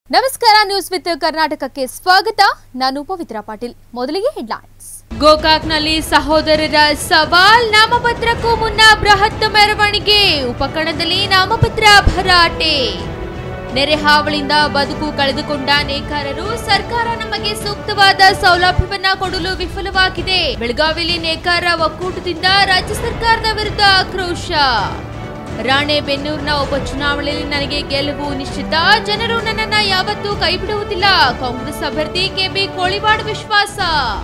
ನಮಸ್ಕಾರ news with ಕರ್ನಾಟಕಕ್ಕೆ ಸ್ವಾಗತ ನಾನು ಪವಿತ್ರ ಪಾಟೀಲ್ ಮೊದಲಿಗೆ ಹೆಡ್ಲೈನ್ಸ್ ಗೋಕಾಕ್ನಲ್ಲಿ ಸಹೋದರರ ಸವಾಲ್ ನಾಮಪತ್ರಕ್ಕೂ ಮುನ್ನ ಬೃಹತ್ ಮೆರವಣಿಗೆ ಉಪಕರಣದಲ್ಲಿ ನಾಮಪತ್ರ ಭರಾಟೆ ನೆರೆ ಹಾವಳಿಯಿಂದ ಬದುಕು ಕಳೆದುಕೊಂಡ ನೇಕಾರರು ಸರ್ಕಾರ ನಮಗೆ ಸೂಕ್ತವಾದ ಸೌಲಭ್ಯವನ್ನ ಕೊಡಲು ವಿಫಲವಾಗಿದೆ ಬೆಳಗಾವಿಯಲ್ಲಿ ನೇಕಾರ ಒಕ್ಕೂಟದಿಂದ ರಾಜ್ಯ ಸರ್ಕಾರದ ವಿರುದ್ಧ ಆಕ್ರೋಶ ರಾಣೆಬೆನ್ನೂರಿನ ಉಪಚುನಾವಣೆಯಲ್ಲಿ ನನಗೆ ಗೆಲುವು ನಿಶ್ಚಿತ ಜನರು ನನ್ನನ್ನ ಯಾವತ್ತೂ ಕೈಬಿಡುವುದಿಲ್ಲ ಕಾಂಗ್ರೆಸ್ ಅಭ್ಯರ್ಥಿ ಕೆಬಿ ಕೋಳಿವಾಡ್ ವಿಶ್ವಾಸ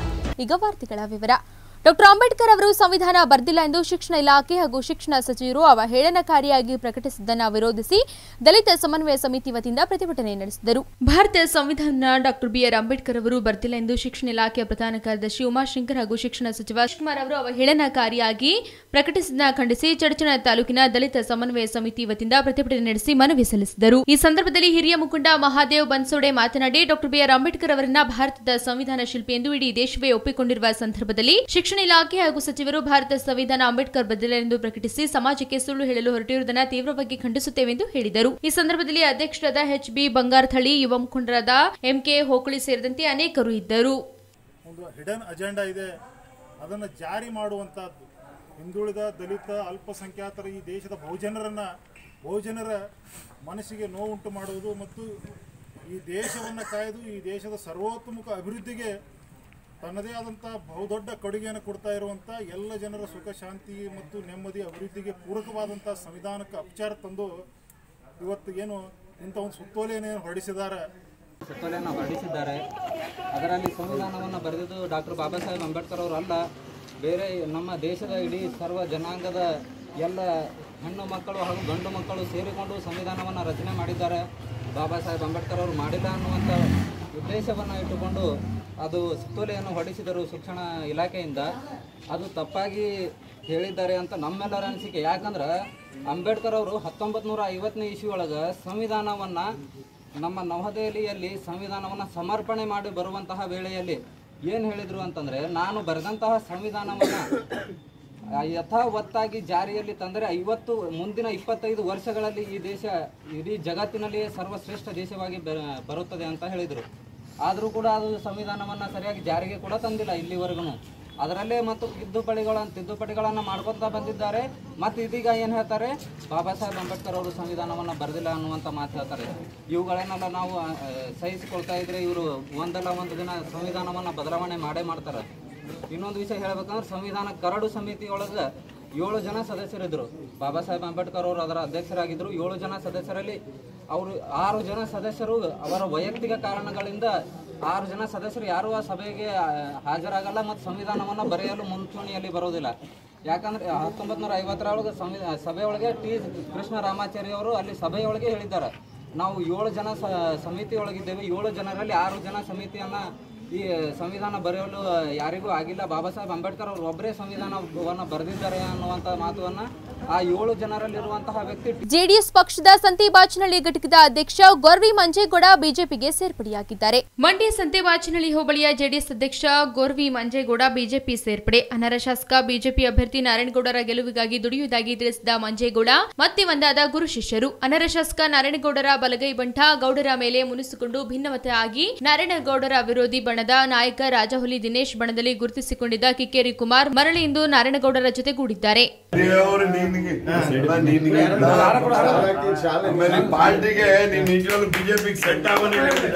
ಈಗ ವಾರ್ತೆಗಳ ವಿವರ ಡಾಕ್ಟರ್ ಅಂಬೇಡ್ಕರ್ ಅವರು ಸಂವಿಧಾನ ಬರ್ದಿಲ್ಲ ಎಂದು ಶಿಕ್ಷಣ ಇಲಾಖೆ ಹಾಗೂ ಶಿಕ್ಷಣ ಸಚಿವರು ಅವಹೇಳನಕಾರಿಯಾಗಿ ಪ್ರಕಟಿಸಿದ್ದನ್ನು ವಿರೋಧಿಸಿ ದಲಿತ ಸಮನ್ವಯ ಸಮಿತಿ ವತಿಯಿಂದ ಪ್ರತಿಭಟನೆ ನಡೆಸಿದರು ಭಾರತ ಸಂವಿಧಾನ ಡಾಕ್ಟರ್ ಬಿಆರ್ ಅಂಬೇಡ್ಕರ್ ಅವರು ಬರ್ದಿಲ್ಲ ಎಂದು ಶಿಕ್ಷಣ ಇಲಾಖೆಯ ಪ್ರಧಾನ ಕಾರ್ಯದರ್ಶಿ ಉಮಾಶಂಕರ್ ಹಾಗೂ ಶಿಕ್ಷಣ ಸಚಿವ ಶಿವಕುಮಾರ್ ಅವರು ಅವಹೇಳನಕಾರಿಯಾಗಿ ಪ್ರಕಟಿಸಿದ್ದನ್ನ ಖಂಡಿಸಿ ಚಡಚಣ ತಾಲೂಕಿನ ದಲಿತ ಸಮನ್ವಯ ಸಮಿತಿ ವತಿಯಿಂದ ಪ್ರತಿಭಟನೆ ನಡೆಸಿ ಮನವಿ ಸಲ್ಲಿಸಿದರು ಈ ಸಂದರ್ಭದಲ್ಲಿ ಹಿರಿಯ ಮುಖಂಡ ಮಹಾದೇವ್ ಬನ್ಸೋಡೆ ಮಾತನಾಡಿ ಡಾಕ್ಟರ್ ಬಿಆರ್ ಅಂಬೇಡ್ಕರ್ ಅವರನ್ನ ಭಾರತದ ಸಂವಿಧಾನ ಶಿಲ್ಪಿ ಎಂದು ಇಡೀ ದೇಶವೇ ಒಪ್ಪಿಕೊಂಡಿರುವ ಸಂದರ್ಭದಲ್ಲಿ ಶಿಕ್ಷಣ ಇಲಾಖೆ ಹಾಗೂ ಸಚಿವರು ಭಾರತ ಸಂವಿಧಾನ ಅಂಬೇಡ್ಕರ್ ಬದಲ ಎಂದು ಪ್ರಕಟಿಸಿ ಸಮಾಜಕ್ಕೆ ಸುಳ್ಳು ಹೇಳಲು ಹೊರಟಿರುವುದನ್ನು ತೀವ್ರವಾಗಿ ಖಂಡಿಸುತ್ತೇವೆ ಎಂದು ಹೇಳಿದರು ಈ ಸಂದರ್ಭದಲ್ಲಿ ಅಧ್ಯಕ್ಷರಾದ ಎಚ್ ಬಿ ಬಂಗಾರಥಳಿ ಯುವ ಮುಖಂಡರಾದ ಎಂಕೆ ಹೋಕಳಿ ಸೇರಿದಂತೆ ಅನೇಕರು ಇದ್ದರು ಒಂದು ಹಿಡನ್ ಅಜೆಂಡಾ ಇದೆ ಅದನ್ನು ಜಾರಿ ಮಾಡುವಂಥದ್ದು ಹಿಂದುಳಿದ ದಲಿತ ಅಲ್ಪಸಂಖ್ಯಾತರ ಈ ದೇಶದ ಬಹುಜನರನ್ನು ಬಹುಜನರ ಮನಸ್ಸಿಗೆ ನೋವುಂಟು ಮಾಡುವುದು ಮತ್ತು ಈ ದೇಶವನ್ನು ಕಾಯ್ದು ಈ ದೇಶದ ಸರ್ವೋತ್ತಮುಖ ಅಭಿವೃದ್ಧಿಗೆ ತನ್ನದೇ ಆದಂಥ ಬಹುದೊಡ್ಡ ಕೊಡುಗೆಯನ್ನು ಕೊಡ್ತಾ ಇರುವಂಥ ಎಲ್ಲ ಜನರ ಸುಖ ಶಾಂತಿ ಮತ್ತು ನೆಮ್ಮದಿ ಅಭಿವೃದ್ಧಿಗೆ ಪೂರಕವಾದಂಥ ಸಂವಿಧಾನಕ್ಕೆ ಅಪಚಾರ ತಂದು ಇವತ್ತು ಏನು ಇಂಥ ಒಂದು ಸುತ್ತೋಲೆಯನ್ನು ಹೊರಡಿಸಿದ್ದಾರೆ ಸುತ್ತೋಲೆಯನ್ನು ಹೊರಡಿಸಿದ್ದಾರೆ ಅದರಲ್ಲಿ ಸಂವಿಧಾನವನ್ನು ಬರೆದಿದ್ದು ಡಾಕ್ಟರ್ ಬಾಬಾ ಸಾಹೇಬ್ ಅಂಬೇಡ್ಕರ್ ಅವರು ಅಲ್ಲ ಬೇರೆ ನಮ್ಮ ದೇಶದ ಇಡೀ ಸರ್ವ ಜನಾಂಗದ ಎಲ್ಲ ಹೆಣ್ಣು ಮಕ್ಕಳು ಹಾಗೂ ಗಂಡು ಮಕ್ಕಳು ಸೇರಿಕೊಂಡು ಸಂವಿಧಾನವನ್ನು ರಚನೆ ಮಾಡಿದ್ದಾರೆ ಬಾಬಾ ಸಾಹೇಬ್ ಅಂಬೇಡ್ಕರ್ ಅವರು ಮಾಡಿಲ್ಲ ಅನ್ನುವಂಥ ಉದ್ದೇಶವನ್ನು ಇಟ್ಟುಕೊಂಡು ಅದು ಸುತ್ತೋಲೆಯನ್ನು ಹೊರಡಿಸಿದರು ಶಿಕ್ಷಣ ಇಲಾಖೆಯಿಂದ ಅದು ತಪ್ಪಾಗಿ ಹೇಳಿದ್ದಾರೆ ಅಂತ ನಮ್ಮೆಲ್ಲರ ಅನಿಸಿಕೆ ಯಾಕಂದ್ರೆ ಅಂಬೇಡ್ಕರ್ ಅವರು ಹತ್ತೊಂಬತ್ತು ನೂರ ಐವತ್ತನೇ ಇಸ್ವಿ ಒಳಗೆ ಸಂವಿಧಾನವನ್ನು ನಮ್ಮ ನವದೆಹಲಿಯಲ್ಲಿ ಸಂವಿಧಾನವನ್ನು ಸಮರ್ಪಣೆ ಮಾಡಿ ಬರುವಂತಹ ವೇಳೆಯಲ್ಲಿ ಏನು ಹೇಳಿದರು ಅಂತಂದರೆ ನಾನು ಬರೆದಂತಹ ಸಂವಿಧಾನವನ್ನು ಯಥಾವತ್ತಾಗಿ ಜಾರಿಯಲ್ಲಿ ತಂದರೆ ಐವತ್ತು ಮುಂದಿನ ಇಪ್ಪತ್ತೈದು ವರ್ಷಗಳಲ್ಲಿ ಈ ದೇಶ ಇಡೀ ಜಗತ್ತಿನಲ್ಲಿಯೇ ಸರ್ವಶ್ರೇಷ್ಠ ದೇಶವಾಗಿ ಬ- ಬರುತ್ತದೆ ಅಂತ ಹೇಳಿದರು ಆದರೂ ಕೂಡ ಅದು ಸಂವಿಧಾನವನ್ನು ಸರಿಯಾಗಿ ಜಾರಿಗೆ ಕೂಡ ತಂದಿಲ್ಲ ಇಲ್ಲಿವರೆಗೂ ಅದರಲ್ಲೇ ಮತ್ತು ತಿದ್ದುಪಡಿಗಳನ್ನು ತಿದ್ದುಪಡಿಗಳನ್ನು ಮಾಡ್ಕೊತಾ ಬಂದಿದ್ದಾರೆ ಮತ್ತು ಇದೀಗ ಏನು ಹೇಳ್ತಾರೆ ಬಾಬಾ ಸಾಹೇಬ್ ಅಂಬೇಡ್ಕರ್ ಅವರು ಸಂವಿಧಾನವನ್ನು ಬರೆದಿಲ್ಲ ಅನ್ನುವಂಥ ಮಾತು ಹೇಳ್ತಾರೆ ಇವುಗಳನ್ನೆಲ್ಲ ನಾವು ಆ, ಸಹಿಸಿಕೊಳ್ತಾ ಇದ್ರೆ ಇವರು ಒಂದಲ್ಲ ಒಂದು ದಿನ ಸಂವಿಧಾನವನ್ನು ಬದಲಾವಣೆ ಮಾಡೇ ಮಾಡ್ತಾರೆ ಇನ್ನೊಂದು ವಿಷಯ ಹೇಳ್ಬೇಕಂದ್ರೆ ಸಂವಿಧಾನ ಕರಡು ಸಮಿತಿಯೊಳಗೆ ಏಳು ಜನ ಸದಸ್ಯರಿದ್ದರು ಬಾಬಾ ಸಾಹೇಬ್ ಅಂಬೇಡ್ಕರ್ ಅವರು ಅದರ ಅಧ್ಯಕ್ಷರಾಗಿದ್ದರು ಏಳು ಜನ ಸದಸ್ಯರಲ್ಲಿ ಅವರು ಆರು ಜನ ಸದಸ್ಯರು ಅವರ ವೈಯಕ್ತಿಕ ಕಾರಣಗಳಿಂದ ಆರು ಜನ ಸದಸ್ಯರು ಯಾರೂ ಆ ಸಭೆಗೆ ಆ, ಹಾಜರಾಗಲ್ಲ ಮತ್ತು ಸಂವಿಧಾನವನ್ನು ಬರೆಯಲು ಮುಂಚೂಣಿಯಲ್ಲಿ ಬರೋದಿಲ್ಲ ಯಾಕಂದ್ರೆ ಹತ್ತೊಂಬತ್ತು ನೂರ ಐವತ್ತರೊಳಗೆ ಸಂವಿಧಾನ ಸಭೆಯೊಳಗೆ ಟಿ ಕೃಷ್ಣ ರಾಮಾಚಾರ್ಯ ಅವರು ಅಲ್ಲಿ ಸಭೆಯೊಳಗೆ ಹೇಳಿದ್ದಾರೆ ನಾವು ಏಳು ಜನ ಸ ಸಮಿತಿಯೊಳಗಿದ್ದೇವೆ ಏಳು ಜನರಲ್ಲಿ ಆರು ಜನ ಸಮಿತಿಯನ್ನು ಈ ಸಂವಿಧಾನ ಬರೆಯಲು ಯಾರಿಗೂ ಆಗಿಲ್ಲ ಬಾಬಾ ಸಾಹೇಬ್ ಅಂಬೇಡ್ಕರ್ ಅವರು ಒಬ್ಬರೇ ಸಂವಿಧಾನವನ್ನು ಬರೆದಿದ್ದಾರೆ ಅನ್ನುವಂಥ ಮಾತುವನ್ನು ಆ ಏಳು ಜನರಲ್ಲಿರುವಂತಹ ವ್ಯಕ್ತಿ ಜೆಡಿಎಸ್ ಪಕ್ಷದ ಸಂತೆಬಾಚನಹಳ್ಳಿ ಘಟಕದ ಅಧ್ಯಕ್ಷ ಗೊರ್ವಿ ಮಂಜೇಗೌಡ ಬಿಜೆಪಿಗೆ ಸೇರ್ಪಡೆಯಾಗಿದ್ದಾರೆ ಮಂಡ್ಯ ಸಂತೆಬಾಚನಹಳ್ಳಿ ಹೋಬಳಿಯ ಜೆಡಿಎಸ್ ಅಧ್ಯಕ್ಷ ಗೊರ್ವಿ ಮಂಜೇಗೌಡ ಬಿಜೆಪಿ ಸೇರ್ಪಡೆ ಅನರ್ಹ ಶಾಸಕ ಬಿಜೆಪಿ ಅಭ್ಯರ್ಥಿ ನಾರಾಯಣಗೌಡರ ಗೆಲುವಿಗಾಗಿ ದುಡಿಯುವುದಾಗಿ ತಿಳಿಸಿದ ಮಂಜೇಗೌಡ ಮತ್ತೆ ಒಂದಾದ ಗುರು ಶಿಷ್ಯರು ಅನರ್ಹ ಶಾಸಕ ನಾರಾಯಣಗೌಡರ ಬಲಗೈ ಬಂಟ ಗೌಡರ ಮೇಲೆ ಮುನಿಸಿಕೊಂಡು ಭಿನ್ನಮತ ಆಗಿ ನಾರಾಯಣಗೌಡರ ವಿರೋಧಿ ಬಣದ ನಾಯಕ ರಾಜಹುಲಿ ದಿನೇಶ್ ಬಣದಲ್ಲಿ ಗುರುತಿಸಿಕೊಂಡಿದ್ದ ಕಿಕ್ಕೇರಿ ಕುಮಾರ್ ಮರಳಿ ಇಂದು ನಾರಾಯಣಗೌಡರ ಜೊತೆಗೂಡಿದ್ದಾರೆ ದೇವರು ನಿನ್ಗೆ ಎಲ್ಲ ನಿನ್ಗೆ ಆಮೇಲೆ ಪಾರ್ಟಿಗೆ ನೀನ್ ನಿಜವಾಗ್ಲೂ ಬಿಜೆಪಿಗೆ ಸೆಟ್ ಆಗೋನೆ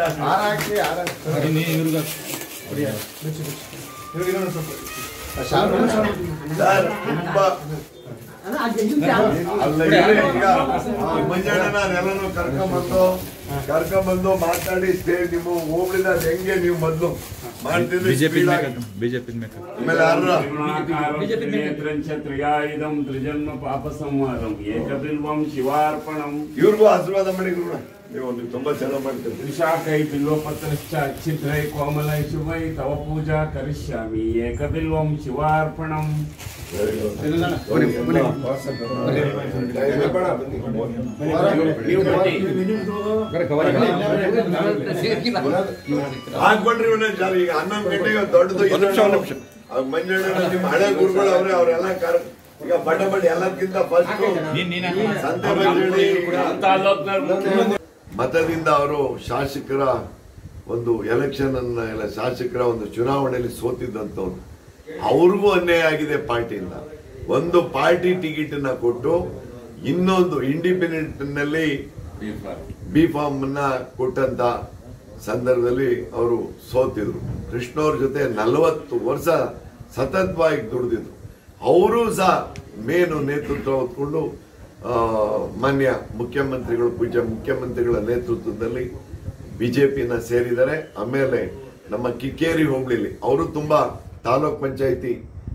ಸರ್ ತುಂಬಾ ಅಲ್ಲ ಇವ್ರೇ ಈಗ ಮಂಜಣ್ಣನ ನೆಲನು ಕರ್ಕೊಂಬಂದು ಕರ್ಕೊಂಬಂದು ಮಾತಾಡಿ ಸ್ಟೇ ನಿಮ್ಮ ಹೋಗ್ಲಿಲ್ಲ ಅದ್ ಹೆಂಗೆ ನೀವು ಮೊದ್ಲು ಮಾಡ್ತಿದ್ರಿ speed ಆಗಿ. ಆಮೇಲೆ ಯಾರು త్రియాయుధం త్రిజన్మ పాప సంహారం ఏకబిల్వం శివార్పణం ಇವ್ರಿಗೂ ಆಶೀರ್ವಾದ ಮಾಡಿ ಗುರುಗಳ ನೀವು ನೀವು ತುಂಬಾ ಚೆನ್ನಾಗಿ ಮಾಡ್ತೀರಿ త్రిశాకై బిల్వపత్రశ్చ చిత్రై కోమలై శుభై తవ పూజా కరిష్యామి ఏకబిల్వం శివార్పణం ನೀವು ಬನ್ನಿ. ಹಾಕ್ಬಿಟ್ರಿ ಇವನ್ನ ಜನ ಈಗ ಹನ್ನೊಂದು ಗಂಟೆಗೆ ದೊಡ್ಡದು ಮಂಜಣ್ಣ ನಿಮ್ಮ ಹಳೆ ಗುರುಗಳು ಅವ್ರೆ ಅವರೆಲ್ಲ ಕರ್ ಈಗ ಬಡ ಬಡ ಎಲ್ಲಕ್ಕಿಂತ ಫಸ್ಟ್ ಸಂತೆ ಮಂಜಣ್ಣ ತಾಲೂಕ್ನವ್ರು ಮತದಿಂದ ಅವರು ಶಾಸಕರ ಒಂದು ಎಲೆಕ್ಷನ್ ಅನ್ನ ಎಲ್ಲ ಶಾಸಕರ ಒಂದು ಚುನಾವಣೆಯಲ್ಲಿ ಸೋತಿದ್ದಂಥವ್ರು ಅವ್ರಿಗೂ ಅನ್ಯಾಯ ಆಗಿದೆ ಪಾರ್ಟಿಯಿಂದ ಒಂದು ಪಾರ್ಟಿ ಟಿಕೆಟ್ ಅನ್ನ ಕೊಟ್ಟು ಇನ್ನೊಂದು ಇಂಡಿಪೆಂಡೆಂಟ್ ನಲ್ಲಿ ಬಿ ಫಾರ್ಮ್ ಅನ್ನ ಕೊಟ್ಟಂತ ಸಂದರ್ಭದಲ್ಲಿ ಅವರು ಸೋತಿದ್ರು ಕೃಷ್ಣವ್ರ ಜೊತೆ ನಲವತ್ತು ವರ್ಷ ಸತತವಾಗಿ ದುಡಿದಿದ್ರು ಅವರು ಸಹ ಮೇನು ನೇತೃತ್ವ ಹೊತ್ಕೊಂಡು ಆ, ಮಾನ್ಯ ಮುಖ್ಯಮಂತ್ರಿಗಳು ಪೂಜ್ಯ ಮುಖ್ಯಮಂತ್ರಿಗಳ ನೇತೃತ್ವದಲ್ಲಿ ಬಿಜೆಪಿನ ಸೇರಿದ್ದಾರೆ ಆಮೇಲೆ ನಮ್ಮ ಕಿಕ್ಕೇರಿ ಹೋಬಳಿಲಿ ಅವರು ತುಂಬಾ ತಾಲೂಕ್ ಪಂಚಾಯತಿ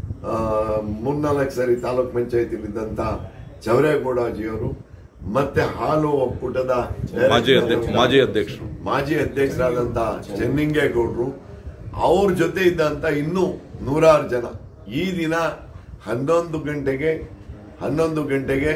ಮೂರ್ನಾಲ್ಕು ಸಾರಿ ತಾಲೂಕ್ ಪಂಚಾಯತಿಲಿದ್ದಂತ ಚೌರೇಗೌಡಜಿಯವರು ಮತ್ತೆ ಹಾಲು ಒಕ್ಕೂಟದ ಮಾಜಿ ಅಧ್ಯಕ್ಷ ಮಾಜಿ ಅಧ್ಯಕ್ಷರು ಮಾಜಿ ಅಧ್ಯಕ್ಷರಾದಂತ ಚೆನ್ನಿಂಗೇಗೌಡರು ಅವ್ರ ಜೊತೆ ಇದ್ದಂತ ಇನ್ನೂ ನೂರಾರು ಜನ ಈ ದಿನ ಹನ್ನೊಂದು ಗಂಟೆಗೆ ಹನ್ನೊಂದು ಗಂಟೆಗೆ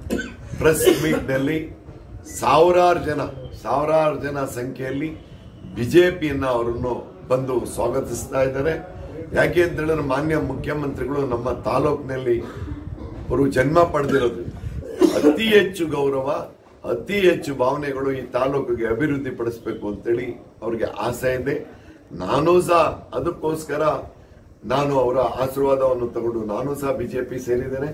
ಪ್ರೆಸ್ ಮೀಟ್ ನಲ್ಲಿ ಸಾವಿರಾರು ಜನ ಸಾವಿರಾರು ಜನ ಸಂಖ್ಯೆಯಲ್ಲಿ ಬಿಜೆಪಿಯನ್ನ ಅವರನ್ನು ಬಂದು ಸ್ವಾಗತಿಸ್ತಾ ಇದ್ದಾರೆ ಯಾಕೆ ಅಂತ ಹೇಳಿದ್ರೆ ಮಾನ್ಯ ಮುಖ್ಯಮಂತ್ರಿಗಳು ನಮ್ಮ ತಾಲೂಕಿನಲ್ಲಿ ಅವರು ಜನ್ಮ ಪಡೆದಿರೋದ್ರಿಂದ ಅತಿ ಹೆಚ್ಚು ಗೌರವ ಅತಿ ಹೆಚ್ಚು ಭಾವನೆಗಳು ಈ ತಾಲೂಕಿಗೆ ಅಭಿವೃದ್ಧಿ ಪಡಿಸ್ಬೇಕು ಅಂತೇಳಿ ಅವ್ರಿಗೆ ಆಸೆ ಇದೆ ನಾನು ಸಹ ಅದಕ್ಕೋಸ್ಕರ ನಾನು ಅವರ ಆಶೀರ್ವಾದವನ್ನು ತಗೊಂಡು ನಾನು ಸಹ ಬಿಜೆಪಿ ಸೇರಿದ್ದೇನೆ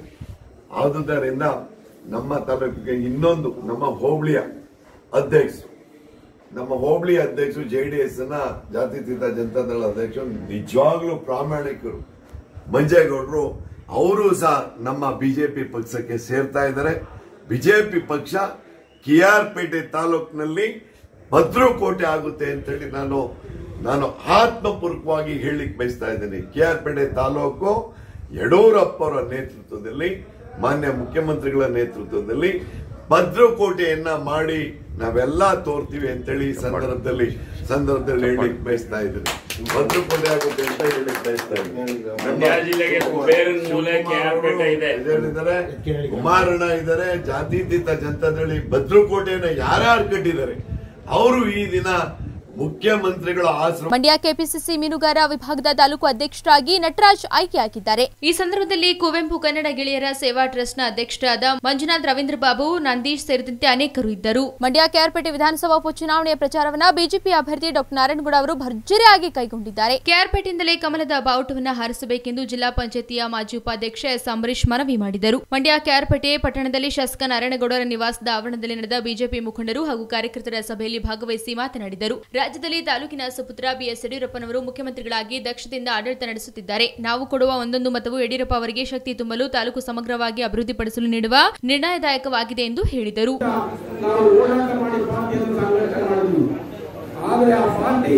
ಆದುದರಿಂದ ನಮ್ಮ ತಾಲೂಕಿಗೆ ಇನ್ನೊಂದು ನಮ್ಮ ಹೋಬಳಿಯ ಅಧ್ಯಕ್ಷರು ನಮ್ಮ ಹೋಬಳಿ ಅಧ್ಯಕ್ಷರು ಜೆ ಡಿ ಎಸ್ ನ ಜಾತ್ಯತೀತ ಜನತಾದಳ ಅಧ್ಯಕ್ಷರು ನಿಜವಾಗ್ಲೂ ಪ್ರಾಮಾಣಿಕರು ಮಂಜೇಗೌಡರು ಅವರು ಸಹ ನಮ್ಮ ಬಿಜೆಪಿ ಪಕ್ಷಕ್ಕೆ ಸೇರ್ತಾ ಇದ್ದಾರೆ ಬಿಜೆಪಿ ಪಕ್ಷ ಕೆ ಆರ್ ಪೇಟೆ ತಾಲೂಕಿನಲ್ಲಿ ಭದ್ರಕೋಟೆ ಆಗುತ್ತೆ ಅಂತೇಳಿ ನಾನು ನಾನು ಆತ್ಮಪೂರ್ವಕವಾಗಿ ಹೇಳಲಿಕ್ಕೆ ಬಯಸ್ತಾ ಇದ್ದೇನೆ ಕೆ ಆರ್ ಪೇಟೆ ತಾಲೂಕು ಯಡೂರಪ್ಪ ಅವರ ನೇತೃತ್ವದಲ್ಲಿ ಮಾನ್ಯ ಮುಖ್ಯಮಂತ್ರಿಗಳ ನೇತೃತ್ವದಲ್ಲಿ ಭದ್ರಕೋಟೆಯನ್ನ ಮಾಡಿ ನಾವೆಲ್ಲ ತೋರ್ತೀವಿ ಅಂತೇಳಿ ಈ ಸಂದರ್ಭದಲ್ಲಿ ಸಂದರ್ಭದಲ್ಲಿ ಹೇಳಲಿಕ್ಕೆ ಬಯಸ್ತಾ ಇದ್ದೀನಿ ಭದ್ರಕೋಟೆ ಆಗುತ್ತೆ ಅಂತ ಹೇಳಲಿಕ್ಕೆ ಬಯಸ್ತಾ ಇದ್ದೀನಿ ಮಂಡ್ಯ ಜಿಲ್ಲೆಗೆ ಕುಬೇರನ್ ಮೂಲೆ ಕೆಆರ್ಪೇಟೆ ಇದೆ ಇದ್ದಾರೆ ಕುಮಾರಣ್ಣ ಇದ್ದಾರೆ ಜಾತ್ಯತೀತ ಜನತಾದಳಿ ಭದ್ರಕೋಟೆಯನ್ನ ಯಾರ್ಯಾರು ಕಟ್ಟಿದ್ದಾರೆ ಅವರು ಈ ದಿನ ಮುಖ್ಯಮಂತ್ರಿಗಳ ಆಶ್ರಮ ಮಂಡ್ಯ ಕೆಪಿಸಿಸಿ ಮೀನುಗಾರ ವಿಭಾಗದ ತಾಲೂಕು ಅಧ್ಯಕ್ಷರಾಗಿ ನಟರಾಜ್ ಆಯ್ಕೆಯಾಗಿದ್ದಾರೆ ಈ ಸಂದರ್ಭದಲ್ಲಿ ಕುವೆಂಪು ಕನ್ನಡ ಗೆಳೆಯರ ಸೇವಾ ಟ್ರಸ್ಟ್ನ ಅಧ್ಯಕ್ಷರಾದ ಮಂಜುನಾಥ್ ರವೀಂದ್ರ ಬಾಬು ನಂದೀಶ್ ಸೇರಿದಂತೆ ಅನೇಕರು ಇದ್ದರು ಮಂಡ್ಯ ಕೆಆರ್ಪೇಟೆ ವಿಧಾನಸಭಾ ಉಪಚುನಾವಣೆಯ ಪ್ರಚಾರವನ್ನ ಬಿಜೆಪಿ ಅಭ್ಯರ್ಥಿ ಡಾಕ್ಟರ್ ನಾರಾಯಣಗೌಡ ಅವರು ಭರ್ಜರಿಯಾಗಿ ಕೈಗೊಂಡಿದ್ದಾರೆ ಕೆಆರ್ಪೇಟೆಯಿಂದಲೇ ಕಮಲದ ಬಾವುಟವನ್ನ ಹಾರಿಸಬೇಕೆಂದು ಜಿಲ್ಲಾ ಪಂಚಾಯತಿಯ ಮಾಜಿ ಉಪಾಧ್ಯಕ್ಷ ಎಸ್ ಅಂಬರೀಶ್ ಮನವಿ ಮಾಡಿದರು ಮಂಡ್ಯ ಕೆಆರ್ಪೇಟೆ ಪಟ್ಟಣದಲ್ಲಿ ಶಾಸಕ ನಾರಾಯಣಗೌಡರ ನಿವಾಸದ ಆವರಣದಲ್ಲಿ ನಡೆದ ಬಿಜೆಪಿ ಮುಖಂಡರು ಹಾಗೂ ಕಾರ್ಯಕರ್ತರ ಸಭೆಯಲ್ಲಿ ಭಾಗವಹಿಸಿ ಮಾತನಾಡಿದರು ರಾಜ್ಯದಲ್ಲಿ ತಾಲೂಕಿನ ಸುಪುತ್ರ ಬಿಎಸ್ ಯಡಿಯೂರಪ್ಪನವರು ಮುಖ್ಯಮಂತ್ರಿಗಳಾಗಿ ದಕ್ಷತೆಯಿಂದ ಆಡಳಿತ ನಡೆಸುತ್ತಿದ್ದಾರೆ ನಾವು ಕೊಡುವ ಒಂದೊಂದು ಮತವು ಯಡಿಯೂರಪ್ಪ ಅವರಿಗೆ ಶಕ್ತಿ ತುಂಬಲು ತಾಲೂಕು ಸಮಗ್ರವಾಗಿ ಅಭಿವೃದ್ಧಿಪಡಿಸಲು ನೀಡುವ ನಿರ್ಣಾಯದಾಯಕವಾಗಿದೆ ಎಂದು ಹೇಳಿದರು ನಾವು ಹೋರಾಟ ಮಾಡಿ ಪಾರ್ಟಿಯನ್ನು ಸಂಘಟನೆ ಮಾಡಿದ್ವಿ ಆದರೆ ಆ ಪಾರ್ಟಿ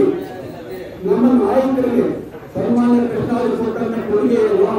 ನಮ್ಮ ನಾಯಕರಿಗೆ ಸನ್ಮಾನ್ಯ ಕೃಷ್ಣಾಜಿ ಕೊಟ್ಟಂತ ಕೊಡುಗೆಯನ್ನು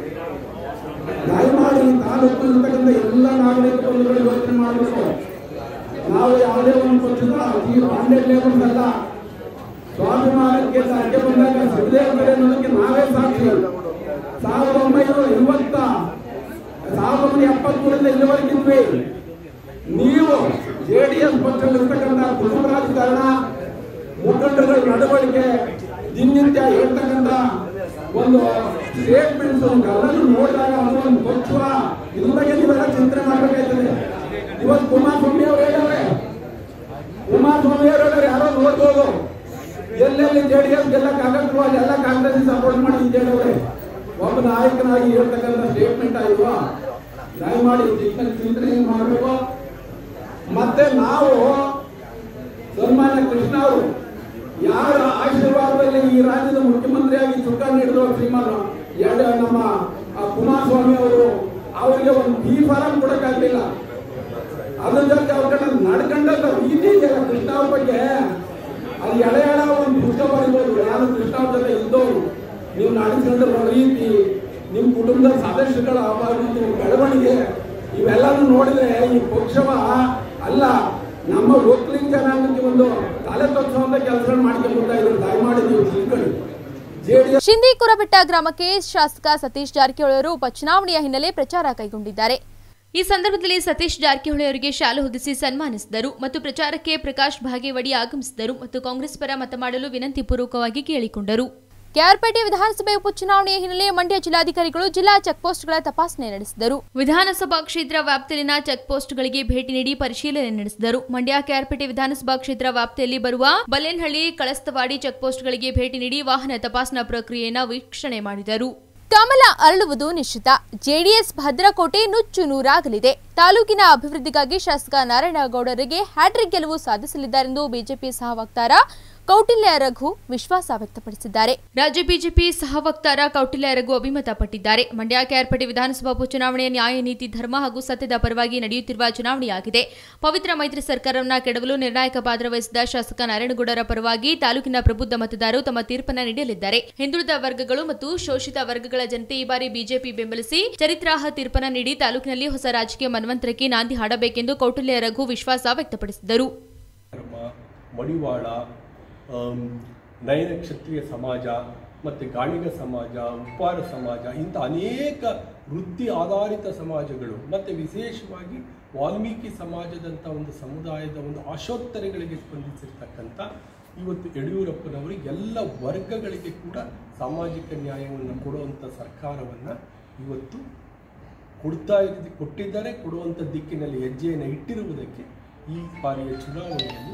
ದಯಮಾಡಿ ಈ ತಾಲೂಕಿನಲ್ಲಿರ್ತಕ್ಕಂಥ ಎಲ್ಲ ನಾಗರಿಕ ಬಂಧುಗಳು ಯೋಚನೆ ಮಾಡಬೇಕು ನಾವು ಯಾವುದೇ ಒಂದು ಪಕ್ಷದ ಈ ಬಾಂಡೆಡ್ ಲೇಬರ್ಸ್ ಅಲ್ಲ ಸ್ವಾಭಿಮಾನಕ್ಕೆ ಸಾಧ್ಯ ಬಂದಾಗ ಸಿಗದೇವರೆ ಅನ್ನೋದಕ್ಕೆ ನಾವೇ ಸಾಕ್ಷಿ ಸಾವಿರದ ಒಂಬೈನೂರ ಎಂಬತ್ತ ಸಾವಿರದ ಒಂಬೈನೂರ ಎಪ್ಪತ್ಮೂರರಿಂದ ಇಲ್ಲಿವರೆಗಿದ್ವಿ ನೀವು ಜೆಡಿಎಸ್ ಪಕ್ಷದಲ್ಲಿರ್ತಕ್ಕಂಥ ಕುಟುಂಬ ರಾಜಕಾರಣ ಮುಖಂಡರುಗಳ ನಡವಳಿಕೆ ದಿನನಿತ್ಯ ಹೇಳ್ತಕ್ಕಂಥ ಒಂದು ಸ್ಟೇಟ್ಮೆಂಟ್ಸ್ ಎಲ್ಲರೂ ನೋಡಿದಾಗ ಅದು ಒಂದು ಪಕ್ಷ ಇದ್ರ ಬಗ್ಗೆ ನೀವೆಲ್ಲ ಚಿಂತನೆ ಮಾಡಬೇಕಾಯ್ತದೆ ಇವತ್ತು ಕುಮಾರಸ್ವಾಮಿ ಅವರು ಹೇಳಿದ್ರೆ ಕುಮಾರಸ್ವಾಮಿ ಅವರು ಹೇಳಿದ್ರೆ ಯಾರೋ ನೋಡ್ಬೋದು ಎಲ್ಲೆಲ್ಲಿ ಜೆ ಡಿ ಎಸ್ ಗೆಲ್ಲಕ್ಕಾಗಲ್ವೋ ಅಲ್ಲೆಲ್ಲ ಕಾಂಗ್ರೆಸ್ ಸಪೋರ್ಟ್ ಮಾಡಿ ಇದ್ದೇವೆ ಒಬ್ಬ ನಾಯಕನಾಗಿ ಹೇಳ್ತಕ್ಕಂಥ ಸ್ಟೇಟ್ಮೆಂಟ್ ಆಗಿಲ್ವಾ ದಯಮಾಡಿ ಇದನ್ನ ಚಿಂತನೆ ಮಾಡಬೇಕು ಮತ್ತೆ ನಾವು ಸನ್ಮಾನ್ಯ ಕೃಷ್ಣ ಅವರು ಯಾರ ಆಶೀರ್ವಾದದಲ್ಲಿ ಈ ರಾಜ್ಯದ ಮುಖ್ಯಮಂತ್ರಿಯಾಗಿ ಚುಕ್ಕ ನೀಡಿದ್ರು ಶ್ರೀಮಾನ್ ಎರಡು ನಮ್ಮ ಆ, ಕುಮಾರಸ್ವಾಮಿ ಅವರು ಅವರಿಗೆ ಒಂದು ಬಿ ಫಾರಂ ಕೊಡಕ್ಕಾಗ್ಲಿಲ್ಲ ಅದ್ರ ಜೊತೆ ಅವ್ರ ಕಡೆ ನಡ್ಕೊಂಡಂತ ರೀತಿ ಇದೆಯಲ್ಲ ಕೃಷ್ಣ ಅವ್ರ ಬಗ್ಗೆ ಅದು ಎಳೆ ಎಳ ಒಂದು ಪುಸ್ತಕ ಬರೀಬೋದು ಯಾರು ಕೃಷ್ಣ ಅವ್ರ ಜೊತೆ ಇದ್ದವರು ನೀವು ನಡೆಸ್ಕೊಂಡಿರೋ ರೀತಿ ನಿಮ್ಮ ಕುಟುಂಬದ ಸದಸ್ಯಗಳ ಒಂದು ಬೆಳವಣಿಗೆ ಇವೆಲ್ಲನೂ ನೋಡಿದ್ರೆ ಈ ಪಕ್ಷವ ಅಲ್ಲ ನಮ್ಮ ಒಕ್ಕಲಿಗ ಜನಾಂಗಕ್ಕೆ ಒಂದು ತಲೆ ತಗ್ಸುವಂತ ಕೆಲಸಗಳು ಮಾಡ್ಕೊಂಡ್ಬಿಡ್ತಾ ಇದ್ರು ದಯಮಾಡಿ ನೀವು ತಿಳ್ಕೊಳ್ಳಿ ಜೆಡಿಎಸ್ ಶಿಂದಿ ಕುರಬೆಟ್ಟ ಗ್ರಾಮಕ್ಕೆ ಶಾಸಕ ಸತೀಶ್ ಜಾರಕಿಹೊಳಿ ಅವರು ಉಪಚುನಾವಣೆಯ ಹಿನ್ನೆಲೆ ಪ್ರಚಾರ ಕೈಗೊಂಡಿದ್ದಾರೆ ಈ ಸಂದರ್ಭದಲ್ಲಿ ಸತೀಶ್ ಜಾರಕಿಹೊಳಿ ಅವರಿಗೆ ಶಾಲು ಹೊದಿಸಿ ಸನ್ಮಾನಿಸಿದರು ಮತ್ತು ಪ್ರಚಾರಕ್ಕೆ ಪ್ರಕಾಶ್ ಭಾಗೇವಾಡಿ ಆಗಮಿಸಿದರು ಮತ್ತು ಕಾಂಗ್ರೆಸ್ ಪರ ಮತ ಮಾಡಲು ವಿನಂತಿ ಪೂರ್ವಕವಾಗಿ ಕೇಳಿಕೊಂಡರು ಕೆಆರ್ಪೇಟೆ ವಿಧಾನಸಭೆ ಉಪಚುನಾವಣೆಯ ಹಿನ್ನೆಲೆ ಮಂಡ್ಯ ಜಿಲ್ಲಾಧಿಕಾರಿಗಳು ಜಿಲ್ಲಾ ಚೆಕ್ಪೋಸ್ಟ್ಗಳ ತಪಾಸಣೆ ನಡೆಸಿದರು ವಿಧಾನಸಭಾ ಕ್ಷೇತ್ರ ವ್ಯಾಪ್ತಿಯಲ್ಲಿನ ಚೆಕ್ಪೋಸ್ಟ್ಗಳಿಗೆ ಭೇಟಿ ನೀಡಿ ಪರಿಶೀಲನೆ ನಡೆಸಿದರು ಮಂಡ್ಯ ಕೆಆರ್ಪೇಟೆ ವಿಧಾನಸಭಾ ಕ್ಷೇತ್ರ ವ್ಯಾಪ್ತಿಯಲ್ಲಿ ಬರುವ ಬಲ್ಲೇನಹಳ್ಳಿ ಕಳಸ್ತವಾಡಿ ಚೆಕ್ಪೋಸ್ಟ್ಗಳಿಗೆ ಭೇಟಿ ನೀಡಿ ವಾಹನ ತಪಾಸಣಾ ಪ್ರಕ್ರಿಯೆಯನ್ನು ವೀಕ್ಷಣೆ ಮಾಡಿದರು ಕಮಲ ಅರಳುವುದು ನಿಶ್ಚಿತ ಜೆಡಿಎಸ್ ಭದ್ರಕೋಟೆ ನುಚ್ಚು ನೂರಾಗಲಿದೆ ತಾಲೂಕಿನ ಅಭಿವೃದ್ಧಿಗಾಗಿ ಶಾಸಕ ನಾರಾಯಣಗೌಡರಿಗೆ ಹ್ಯಾಟ್ರಿಕ್ ಗೆಲುವು ಸಾಧಿಸಲಿದ್ದಾರೆಂದು ಬಿಜೆಪಿ ಸಹ ವಕ್ತಾರ ಕೌಟಿಲ್ಯ ರಘು ವಿಶ್ವಾಸ ವ್ಯಕ್ತಪಡಿಸಿದ್ದಾರೆ ರಾಜ್ಯ ಬಿಜೆಪಿ ಸಹ ವಕ್ತಾರ ಕೌಟಿಲ್ಯ ರಘು ಅಭಿಮತಪಟ್ಟಿದ್ದಾರೆ ಮಂಡ್ಯ ಕೆಆರ್ಪೇಟೆ ವಿಧಾನಸಭಾ ಉಪಚುನಾವಣೆಯ ನ್ಯಾಯ ನೀತಿ ಧರ್ಮ ಹಾಗೂ ಸತ್ಯದ ಪರವಾಗಿ ನಡೆಯುತ್ತಿರುವ ಚುನಾವಣೆಯಾಗಿದೆ ಪವಿತ್ರ ಮೈತ್ರಿ ಸರ್ಕಾರವನ್ನು ಕೆಡವಲು ನಿರ್ಣಾಯಕ ಪಾತ್ರ ವಹಿಸಿದ ಶಾಸಕ ನಾರಾಯಣಗೌಡರ ಪರವಾಗಿ ತಾಲೂಕಿನ ಪ್ರಬುದ್ಧ ಮತದಾರರು ತಮ್ಮ ತೀರ್ಪನ್ನ ನೀಡಲಿದ್ದಾರೆ ಹಿಂದುಳಿದ ವರ್ಗಗಳು ಮತ್ತು ಶೋಷಿತ ವರ್ಗಗಳ ಜನತೆ ಈ ಬಾರಿ ಬಿಜೆಪಿ ಬೆಂಬಲಿಸಿ ಚರಿತ್ರಾರ್ಹ ತೀರ್ಪನ್ನ ನೀಡಿ ತಾಲೂಕಿನಲ್ಲಿ ಹೊಸ ರಾಜಕೀಯ ಮನ್ವಂತರಕ್ಕೆ ನಾಂದಿ ಹಾಡಬೇಕೆಂದು ಕೌಟಿಲ್ಯ ರಘು ವಿಶ್ವಾಸ ವ್ಯಕ್ತಪಡಿಸಿದರು ಧರ್ಮ ಮಡಿವಾಳ ಆಮ್, ನಯನ ಕ್ಷತ್ರಿಯ ಸಮಾಜ ಮತ್ತು ಗಾಣಿಗ ಸಮಾಜ ಉಪ್ಪಾರ ಸಮಾಜ ಇಂಥ ಅನೇಕ ವೃತ್ತಿ ಆಧಾರಿತ ಸಮಾಜಗಳು ಮತ್ತು ವಿಶೇಷವಾಗಿ ವಾಲ್ಮೀಕಿ ಸಮಾಜದಂಥ ಒಂದು ಸಮುದಾಯದ ಒಂದು ಆಶೋತ್ತರಗಳಿಗೆ ಸ್ಪಂದಿಸಿರ್ತಕ್ಕಂಥ ಇವತ್ತು ಯಡಿಯೂರಪ್ಪನವರು ಎಲ್ಲ ವರ್ಗಗಳಿಗೆ ಕೂಡ ಸಾಮಾಜಿಕ ನ್ಯಾಯವನ್ನು ಕೊಡುವಂಥ ಸರ್ಕಾರವನ್ನು ಇವತ್ತು ಕೊಡ್ತಾ ಇದ್ದು ಕೊಟ್ಟಿದ್ದಾರೆ ಕೊಡುವಂಥ ದಿಕ್ಕಿನಲ್ಲಿ ಹೆಜ್ಜೆಯನ್ನು ಇಟ್ಟಿರುವುದಕ್ಕೆ ಈ ಬಾರಿಯ ಚುನಾವಣೆಯಲ್ಲಿ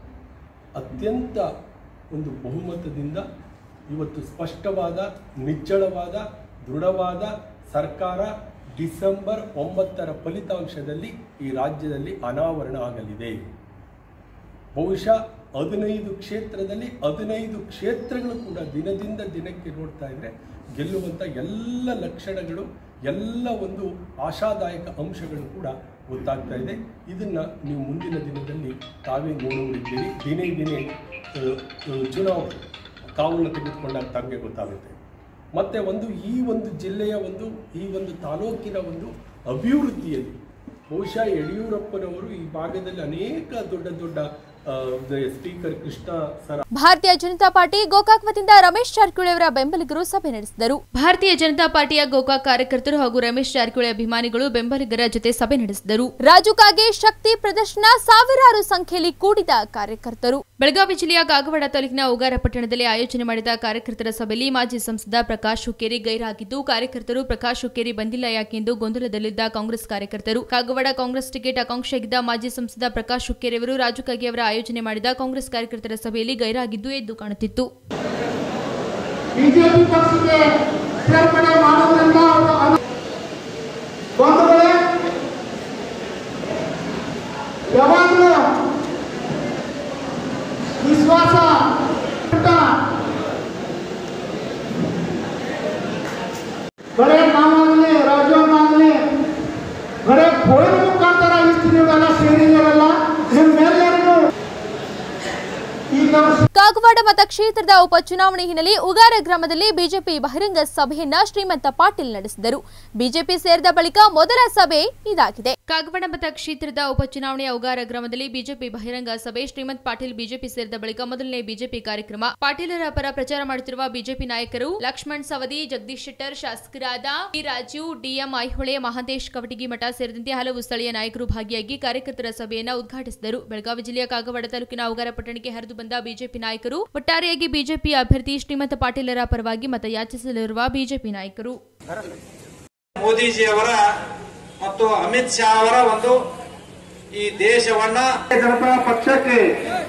ಅತ್ಯಂತ ಒಂದು ಬಹುಮತದಿಂದ ಇವತ್ತು ಸ್ಪಷ್ಟವಾದ ನಿಚ್ಚಳವಾದ ದೃಢವಾದ ಸರ್ಕಾರ ಡಿಸೆಂಬರ್ ಒಂಬತ್ತರ ಫಲಿತಾಂಶದಲ್ಲಿ ಈ ರಾಜ್ಯದಲ್ಲಿ ಅನಾವರಣ ಆಗಲಿದೆ ಬಹುಶಃ ಹದಿನೈದು ಕ್ಷೇತ್ರದಲ್ಲಿ ಹದಿನೈದು ಕ್ಷೇತ್ರಗಳು ಕೂಡ ದಿನದಿಂದ ದಿನಕ್ಕೆ ನೋಡ್ತಾ ಇದ್ರೆ ಗೆಲ್ಲುವಂಥ ಎಲ್ಲ ಲಕ್ಷಣಗಳು ಎಲ್ಲ ಒಂದು ಆಶಾದಾಯಕ ಅಂಶಗಳು ಕೂಡ ಗೊತ್ತಾಗ್ತಾ ಇದೆ ಇದನ್ನ ನೀವು ಮುಂದಿನ ದಿನದಲ್ಲಿ ತಾವೇ ನೋಡುವುದಿದ್ದೀರಿ ದಿನೇ ದಿನೇ ಆ, ಆ, ಚುನಾವಣೆ ಕಾವನ್ನು ತೆಗೆದುಕೊಂಡಾಗ ತಮಗೆ ಗೊತ್ತಾಗುತ್ತೆ ಮತ್ತೆ ಒಂದು ಈ ಒಂದು ಜಿಲ್ಲೆಯ ಒಂದು ಈ ಒಂದು ತಾಲೂಕಿನ ಒಂದು ಅಭಿವೃದ್ಧಿಯಲ್ಲಿ ಬಹುಶಃ ಯಡಿಯೂರಪ್ಪನವರು ಈ ಭಾಗದಲ್ಲಿ ಅನೇಕ ದೊಡ್ಡ ದೊಡ್ಡ ಆ, ಸ್ಪೀಕರ್ ಕೃಷ್ಣ ಸರ್ ಭಾರತೀಯ ಜನತಾ ಪಾರ್ಟಿ ಗೋಕಾಕ್ ವತಿಯಿಂದ ರಮೇಶ್ ಜಾರಕಿಹೊಳಿ ಅವರ ಬೆಂಬಲಿಗರು ಸಭೆ ನಡೆಸಿದರು ಭಾರತೀಯ ಜನತಾ ಪಾರ್ಟಿಯ ಗೋಕಾಕ್ ಕಾರ್ಯಕರ್ತರು ಹಾಗೂ ರಮೇಶ್ ಜಾರಕಿಹೊಳಿ ಅಭಿಮಾನಿಗಳು ಬೆಂಬಲಿಗರ ಜೊತೆ ಸಭೆ ನಡೆಸಿದರು ರಾಜು ಕಾಗೆ ಶಕ್ತಿ ಪ್ರದರ್ಶನ ಸಾವಿರಾರು ಸಂಖ್ಯೆಯಲ್ಲಿ ಕೂಡಿದ ಕಾರ್ಯಕರ್ತರು ಬೆಳಗಾವಿ ಜಿಲ್ಲೆಯ ಕಾಗವಾಡ ತಾಲೂಕಿನ ಉಗಾರ ಪಟ್ಟಣದಲ್ಲಿ ಆಯೋಜನೆ ಮಾಡಿದ ಕಾರ್ಯಕರ್ತರ ಸಭೆಯಲ್ಲಿ ಮಾಜಿ ಸಂಸದ ಪ್ರಕಾಶ್ ಹುಕ್ಕೇರಿ ಗೈರಾಗಿದ್ದು ಕಾರ್ಯಕರ್ತರು ಪ್ರಕಾಶ್ ಹುಕ್ಕೇರಿ ಬಂದಿಲ್ಲ ಯಾಕೆಂದು ಗೊಂದಲದಲ್ಲಿದ್ದ ಕಾಂಗ್ರೆಸ್ ಕಾರ್ಯಕರ್ತರು ಕಾಗವಾಡ ಕಾಂಗ್ರೆಸ್ ಟಿಕೆಟ್ ಆಕಾಂಕ್ಷಿಯಾಗಿದ್ದ ಮಾಜಿ ಸಂಸದ ಪ್ರಕಾಶ್ ಹುಕ್ಕೇರಿ ಅವರು ರಾಜು ಕಾಗೆ ಅವರ ಆಯೋಜನೆ ಮಾಡಿದ ಕಾಂಗ್ರೆಸ್ ಕಾರ್ಯಕರ್ತರ ಸಭೆಯಲ್ಲಿ ಗೈರಾಗಿದ್ದು ಎದ್ದು ಕಾಣುತ್ತಿತ್ತು ಬಿಜೆಪಿ ಪಕ್ಷಕ್ಕೆ ಸೇರ್ಪಡೆ ಮಾಡುವುದರಿಂದ ಅವರು ಅನು- ಬಂಧುಗಳೇ ಯಾವಾಗಲೂ ವಿಶ್ವಾಸ ಇಟ್ಟ ಬರೇ ನಾವಾಗಲಿ ರಾಜವನ್ನಾಗಲಿ ಬರೇ ಫೋನ್ ಮುಖಾಂತರ ಇಷ್ಟು ನೀವೆಲ್ಲ ಸೇರಿದ್ದೀರಲ್ಲ ನಿಮ್ಮೆಲ್ಲರಿಗೂ ಈಗ ಕಾಗವಾಡ ಮತಕ್ಷೇತ್ರದ ಉಪಚುನಾವಣೆ ಹಿನ್ನೆಲೆ ಉಗಾರ ಗ್ರಾಮದಲ್ಲಿ ಬಿಜೆಪಿ ಬಹಿರಂಗ ಸಭೆಯನ್ನ ಶ್ರೀಮಂತ ಪಾಟೀಲ್ ನಡೆಸಿದರು ಬಿಜೆಪಿ ಸೇರಿದ ಬಳಿಕ ಮೊದಲ ಸಭೆ ಇದಾಗಿದೆ ಕಾಗವಾಡ ಮತಕ್ಷೇತ್ರದ ಉಪಚುನಾವಣೆಯ ಉಗಾರ ಗ್ರಾಮದಲ್ಲಿ ಬಿಜೆಪಿ ಬಹಿರಂಗ ಸಭೆ ಶ್ರೀಮಂತ್ ಪಾಟೀಲ್ ಬಿಜೆಪಿ ಸೇರಿದ ಬಳಿಕ ಮೊದಲನೇ ಬಿಜೆಪಿ ಕಾರ್ಯಕ್ರಮ ಪಾಟೀಲರ ಪರ ಪ್ರಚಾರ ಮಾಡುತ್ತಿರುವ ಬಿಜೆಪಿ ನಾಯಕರು ಲಕ್ಷ್ಮಣ್ ಸವದಿ ಜಗದೀಶ್ ಶೆಟ್ಟರ್ ಶಾಸಕರಾದ T Raju DM Aihole Mahantesh Kavatagimath ಸೇರಿದಂತೆ ಹಲವು ಸ್ಥಳೀಯ ನಾಯಕರು ಭಾಗಿಯಾಗಿ ಕಾರ್ಯಕರ್ತರ ಸಭೆಯನ್ನ ಉದ್ಘಾಟಿಸಿದರು ಬೆಳಗಾವಿ ಜಿಲ್ಲೆಯ ಕಾಗವಾಡ ತಾಲೂಕಿನ ಉಗಾರ ಪಟ್ಟಣಕ್ಕೆ ಹರಿದು ಬಂದ ಬಿಜೆಪಿ ನಾಯಕರು ಒಟ್ಟಾರೆಯಾಗಿ ಬಿಜೆಪಿ ಅಭ್ಯರ್ಥಿ ಶ್ರೀಮಂತ ಪಾಟೀಲರ ಪರವಾಗಿ ಮತಯಾಚಿಸಲಿರುವ ಬಿಜೆಪಿ ನಾಯಕರು ಮೋದಿಜಿಯವರ ಮತ್ತು ಅಮಿತ್ ಶಾ ಅವರ ಒಂದು ಈ ದೇಶವನ್ನ ಜನತಾ ಪಕ್ಷಕ್ಕೆ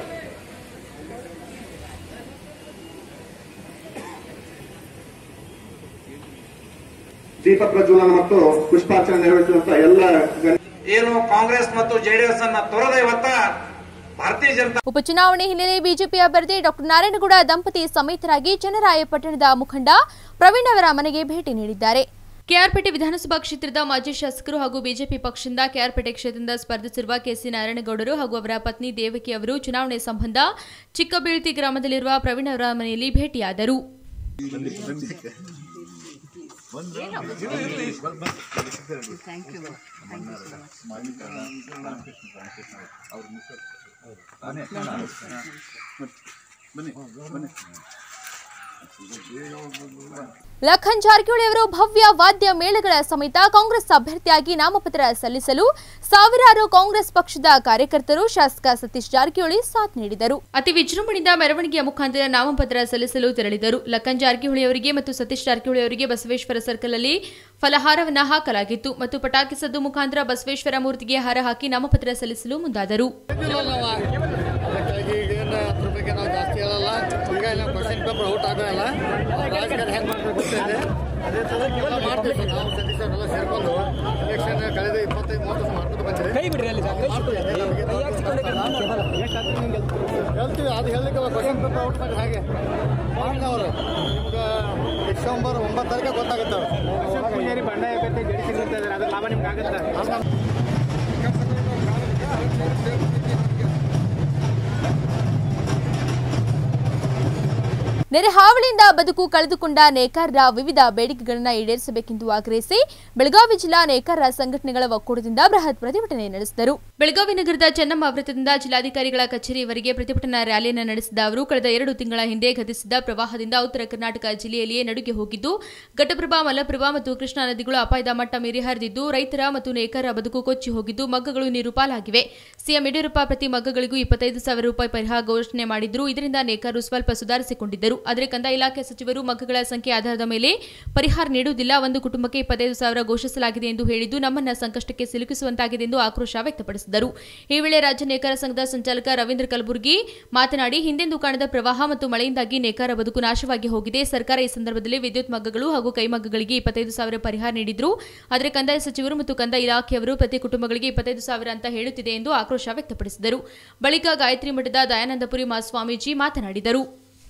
ದೀಪ ಪ್ರಜ್ವಲನ ಮತ್ತು ಪುಷ್ಪಾರ್ಚನೆ ನೆರವೇರಿಸುವಂತ ಎಲ್ಲ ಗಣ್ಯ ಏನು ಕಾಂಗ್ರೆಸ್ ಮತ್ತು ಜೆಡಿಎಸ್ ಅನ್ನ ತೊರೆದ ಇವತ್ತ ಭಾರತೀಯ ಜನತಾ ಉಪಚುನಾವಣೆ ಹಿನ್ನೆಲೆ ಬಿಜೆಪಿ ಅಭ್ಯರ್ಥಿ ಡಾಕ್ಟರ್ ನಾರಾಯಣಗೌಡ ದಂಪತಿ ಸಮೇತರಾಗಿ ಚನ್ನರಾಯಪಟ್ಟಣದ ಮುಖಂಡ ಪ್ರವೀಣ್ ಅವರ ಮನೆಗೆ ಭೇಟಿ ನೀಡಿದ್ದಾರೆ ಕೆಆರ್ಪೇಟೆ ವಿಧಾನಸಭಾ ಕ್ಷೇತ್ರದ ಮಾಜಿ ಶಾಸಕರು ಹಾಗೂ ಬಿಜೆಪಿ ಪಕ್ಷದಿಂದ ಕೆಆರ್ಪೇಟೆ ಕ್ಷೇತ್ರದಿಂದ ಸ್ಪರ್ಧಿಸಿರುವ ಕೆಸಿ ನಾರಾಯಣಗೌಡರು ಹಾಗೂ ಅವರ ಪತ್ನಿ ದೇವಕಿ ಅವರು ಚುನಾವಣೆ ಸಂಬಂಧ ಚಿಕ್ಕಬೀಳ್ತಿ ಗ್ರಾಮದಲ್ಲಿರುವ ಪ್ರವೀಣ್ ಅವರ ಮನೆಯಲ್ಲಿ ಭೇಟಿಯಾದರು ಲಖನ್ ಜಾರಕಿಹೊಳಿ ಅವರು ಭವ್ಯ ವಾದ್ಯ ಮೇಳಗಳ ಸಮೇತ ಕಾಂಗ್ರೆಸ್ ಅಭ್ಯರ್ಥಿಯಾಗಿ ನಾಮಪತ್ರ ಸಲ್ಲಿಸಲು ಸಾವಿರಾರು ಕಾಂಗ್ರೆಸ್ ಪಕ್ಷದ ಕಾರ್ಯಕರ್ತರು ಶಾಸಕ ಸತೀಶ್ ಜಾರಕಿಹೊಳಿ ಸಾಥ್ ನೀಡಿದರು ಅತಿ ವಿಜೃಂಭಣೆಯಿಂದ ಮೆರವಣಿಗೆಯ ಮುಖಾಂತರ ನಾಮಪತ್ರ ಸಲ್ಲಿಸಲು ತೆರಳಿದರು ಲಖನ್ ಜಾರಕಿಹೊಳಿ ಅವರಿಗೆ ಮತ್ತು ಸತೀಶ್ ಜಾರಕಿಹೊಳಿ ಅವರಿಗೆ ಬಸವೇಶ್ವರ ಸರ್ಕಲ್ ಅಲ್ಲಿ ಫಲಹಾರವನ್ನ ಹಾಕಲಾಗಿತ್ತು ಮತ್ತು ಪಟಾಕಿ ಸದ್ದು ಮುಖಾಂತರ ಬಸವೇಶ್ವರ ಮೂರ್ತಿಗೆ ಹಾರ ಹಾಕಿ ನಾಮಪತ್ರ ಸಲ್ಲಿಸಲು ಮುಂದಾದರು ಅದಕ್ಕಾಗಿ ಏನು ಅದ್ರ ಬಗ್ಗೆ ನಾವು ಜಾಸ್ತಿ ಹೇಳಲ್ಲ ಈಗ ನಾವು ಕ್ವಶನ್ ಪೇಪರ್ ಔಟ್ ಆಗೋಲ್ಲ ರಾಜಕಾರಣ ಹೆಂಗೆ ಮಾಡ್ಬೇಕು ಗೊತ್ತಿದೆ ಅದೇ ಥರ ಇವೆಲ್ಲ ಮಾಡ್ತೀವಿ ಸರ್ ನಾವು ಸತೀಶ್ ಅವರೆಲ್ಲ ಸೇರ್ಕೊಂಡು ಎಲೆಕ್ಷನ್ ಕಳೆದ ಇಪ್ಪತ್ತೈದು ಮೂವತ್ತು ವರ್ಷ ಮಾಡ್ಕೊಂಡು ಬಂದಿರಿ ಕೈ ಬಿಡ್ರಿ ಅಲ್ಲಿ ಹೇಳ್ತೀವಿ ಅದು ಹೇಳಲಿಕ್ಕೆ ಕ್ವಶನ್ ಪೇಪರ್ ಔಟ್ ಮಾಡಿ ಹಾಗೆ ಮಾಡಿ ಅವರು ನಿಮ್ಗೆ ಡಿಸೆಂಬರ್ ಒಂಬತ್ತು ತಾರೀಕು ಗೊತ್ತಾಗುತ್ತೆ ಪೂಜಾರಿ ಬಂಡಾಯ ಆಗತ್ತೆ ಜಡಿ ಸಿಗುತ್ತೆ ಅದ್ರ ಲಾಭ ನಿಮ್ಗೆ ಆಗುತ್ತೆ ನೆರೆ ಹಾವಳಿಯಿಂದ ಬದುಕು ಕಳೆದುಕೊಂಡ ನೇಕಾರರ ವಿವಿಧ ಬೇಡಿಕೆಗಳನ್ನು ಈಡೇರಿಸಬೇಕೆಂದು ಆಗ್ರಹಿಸಿ ಬೆಳಗಾವಿ ಜಿಲ್ಲಾ ನೇಕಾರರ ಸಂಘಟನೆಗಳ ಒಕ್ಕೂಟದಿಂದ ಬೃಹತ್ ಪ್ರತಿಭಟನೆ ನಡೆಸಿದರು ಬೆಳಗಾವಿ ನಗರದ ಚೆನ್ನಮ್ಮ ವೃತ್ತದಿಂದ ಜಿಲ್ಲಾಧಿಕಾರಿಗಳ ಕಚೇರಿಯವರೆಗೆ ಪ್ರತಿಭಟನಾ ರ್ಯಾಲಿಯನ್ನು ನಡೆಸಿದ ಅವರು ಕಳೆದ ಎರಡು ತಿಂಗಳ ಹಿಂದೆ ಗತಿಸಿದ ಪ್ರವಾಹದಿಂದ ಉತ್ತರ ಕರ್ನಾಟಕ ಜಿಲ್ಲೆಯಲ್ಲಿಯೇ ನಡುಗೆ ಹೋಗಿದ್ದು ಘಟಪ್ರಭಾ ಮಲಪ್ರಭಾ ಮತ್ತು ಕೃಷ್ಣಾ ನದಿಗಳು ಅಪಾಯದ ಮಟ್ಟ ಮೀರಿ ಹರಿದಿದ್ದು ರೈತರ ಮತ್ತು ನೇಕಾರರ ಬದುಕು ಕೊಚ್ಚಿ ಹೋಗಿದ್ದು ಮಗ್ಗಗಳು ನೀರು ಪಾಲಾಗಿವೆ ಸಿಎಂ ಯಡಿಯೂರಪ್ಪ ಪ್ರತಿ ಮಗ್ಗಗಳಿಗೂ ಇಪ್ಪತ್ತೈದು ಸಾವಿರ ರೂಪಾಯಿ ಪರಿಹಾರ ಘೋಷಣೆ ಮಾಡಿದ್ರು ಇದರಿಂದ ನೇಕಾರರು ಸ್ವಲ್ಪ ಸುಧಾರಿಸಿಕೊಂಡಿದ್ದರು ಆದರೆ ಕಂದಾಯ ಇಲಾಖೆ ಸಚಿವರು ಮಗ್ಗಗಳ ಸಂಖ್ಯೆ ಆಧಾರದ ಮೇಲೆ ಪರಿಹಾರ ನೀಡುವುದಿಲ್ಲ ಒಂದು ಕುಟುಂಬಕ್ಕೆ ಇಪ್ಪತ್ತೈದು ಸಾವಿರ ಘೋಷಿಸಲಾಗಿದೆ ಎಂದು ಹೇಳಿದ್ದು ನಮ್ಮನ್ನ ಸಂಕಷ್ಟಕ್ಕೆ ಸಿಲುಕಿಸುವಂತಾಗಿದೆ ಎಂದು ಆಕ್ರೋಶ ವ್ಯಕ್ತಪಡಿಸಿದರು ಈ ವೇಳೆ ರಾಜ್ಯ ನೇಕಾರ ಸಂಘದ ಸಂಚಾಲಕ ರವೀಂದ್ರ ಕಲಬುರ್ಗಿ ಮಾತನಾಡಿ ಹಿಂದೆಂದೂ ಕಾಣದ ಪ್ರವಾಹ ಮತ್ತು ಮಳೆಯಿಂದಾಗಿ ನೇಕಾರ ಬದುಕು ನಾಶವಾಗಿ ಹೋಗಿದೆ ಸರ್ಕಾರ ಈ ಸಂದರ್ಭದಲ್ಲಿ ವಿದ್ಯುತ್ ಮಗ್ಗಗಳು ಹಾಗೂ ಕೈಮಗ್ಗಗಳಿಗೆ ಇಪ್ಪತ್ತೈದು ಸಾವಿರ ಪರಿಹಾರ ನೀಡಿದ್ರು ಆದರೆ ಕಂದಾಯ ಸಚಿವರು ಮತ್ತು ಕಂದಾಯ ಇಲಾಖೆಯವರು ಪ್ರತಿ ಕುಟುಂಬಗಳಿಗೆ ಇಪ್ಪತ್ತೈದು ಸಾವಿರ ಅಂತ ಹೇಳುತ್ತಿದೆ ಎಂದು ಆಕ್ರೋಶ ವ್ಯಕ್ತಪಡಿಸಿದರು ಬಳಿಕ ಗಾಯತ್ರಿ ಮಠದ ದಯಾನಂದಪುರಿ ಮಹಾಸ್ವಾಮೀಜಿ ಮಾತನಾಡಿದರು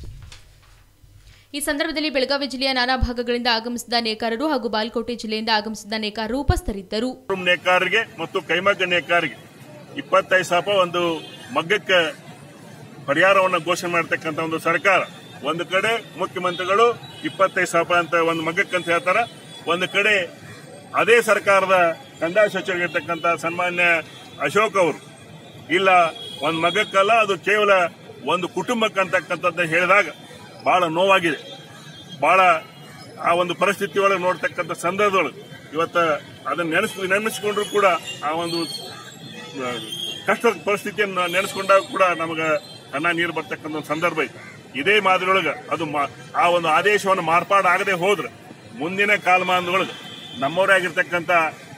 ಈ ಸಂದರ್ಭದಲ್ಲಿ ಬೆಳಗಾವಿ ಜಿಲ್ಲೆಯ ನಾನಾ ಭಾಗಗಳಿಂದ ಆಗಮಿಸಿದ ನೇಕಾರರು ಹಾಗೂ ಬಾಲ್ಕೋಟೆ ಜಿಲ್ಲೆಯಿಂದ ಆಗಮಿಸಿದ ನೇಕಾರರು ಉಪಸ್ಥಿತರಿದ್ದರು ನೇಕಾರರಿಗೆ ಮತ್ತು ಕೈಮಗ್ಗ ನೇಕಾರರಿಗೆ ಇಪ್ಪತ್ತೈದು ಸಾವಿರ ಒಂದು ಮಗ್ಗಕ್ಕೆ ಪರಿಹಾರವನ್ನು ಘೋಷಣೆ ಮಾಡತಕ್ಕಂಥ ಒಂದು ಸರ್ಕಾರ ಒಂದು ಕಡೆ ಮುಖ್ಯಮಂತ್ರಿಗಳು ಇಪ್ಪತ್ತೈದು ಸಾವಿರ ಅಂತ ಒಂದು ಮಗ್ಗಕ್ಕೆ ಅಂತ ಹೇಳ್ತಾರ ಒಂದು ಕಡೆ ಅದೇ ಸರ್ಕಾರದ ಕಂದಾಯ ಸಚಿವರಿರ್ತಕ್ಕಂಥ ಸನ್ಮಾನ್ಯ ಅಶೋಕ್ ಅವರು ಇಲ್ಲ ಒಂದು ಮಗಕ್ಕಲ್ಲ ಅದು ಕೇವಲ ಒಂದು ಕುಟುಂಬಕ್ಕೆ ಅಂತಕ್ಕಂಥದ್ದು ಹೇಳಿದಾಗ ಬಹಳ ನೋವಾಗಿದೆ ಬಹಳ ಆ ಒಂದು ಪರಿಸ್ಥಿತಿ ಒಳಗೆ ನೋಡ್ತಕ್ಕಂಥ ಸಂದರ್ಭದೊಳಗೆ ಇವತ್ತು ಅದನ್ನ ನೆನೆಸ್ ನೆನೆಸ್ಕೊಂಡ್ರು ಕೂಡ ಆ ಒಂದು ಆ, ಕಷ್ಟದ ಪರಿಸ್ಥಿತಿಯನ್ನು ನೆನೆಸ್ಕೊಂಡಾಗ ಕೂಡ ನಮಗೆ ಕಣ್ಣ ನೀರು ಬರ್ತಕ್ಕಂಥ ಒಂದು ಸಂದರ್ಭ ಐತೆ ಇದೇ ಮಾದರಿಯೊಳಗೆ ಅದು ಮಾ- ಆ ಒಂದು ಆದೇಶವನ್ನು ಮಾರ್ಪಾಡಾಗದೆ ಹೋದ್ರೆ ಮುಂದಿನ ಕಾಲಮಾನದೊಳಗೆ ನಮ್ಮವರೇ ಆಗಿರ್ತಕ್ಕಂಥ